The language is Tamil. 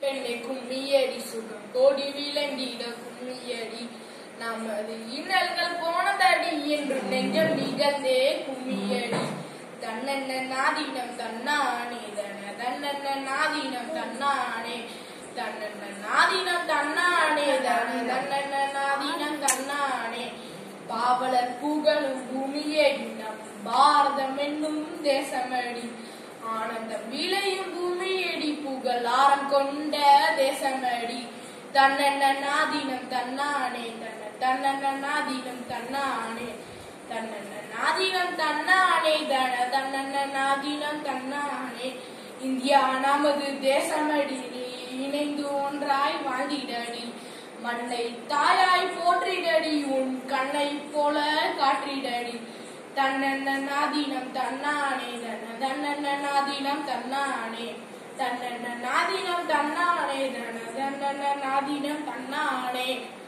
பெண்ணை கும்மியடி சுகம் கோடி விளங்கிட கும்மியடி நமது இன்னல்கள் போனதடி என்று நெஞ்சம் நிகழ்ந்தே கும்மியடி தன்னென்ன நாதீனம் தன்னானே தன தன்னென்ன நாதீனம் தன்னானே தன்னென்ன நாதீனம் தன்னானே தன தன்னென்ன நாதீனம் தன்னானே பாவலர் புகழும் பூமியடி நம் பாரதம் என்னும் தேசமடி ஆனந்தம் விளையும் பூமியடி புகழாரம் கொண்ட தேசமடி தன்னென்ன நாதீனம் தன்னானே தன்ன தன்னென்ன நாதீனம் தன்னானே தன்னென்ன நாதீனம் தன்னானே தன தன்னென்ன நாதீனம் தன்னானே இந்தியா நமது தேசமடி நீ இணைந்து ஒன்றாய் வாழ்ந்திடடி மண்ணை தாயாய் போற்றிடடி உன் கண்ணை போல காற்றிடடி தன்னென்ன நாதீனம் தன்னானே தன தன்னென்ன நாதீனம் தன்னானே தன்னென்ன நாதீனம் தன்னானே தன தன்னென்ன நாதீனம் தன்னானே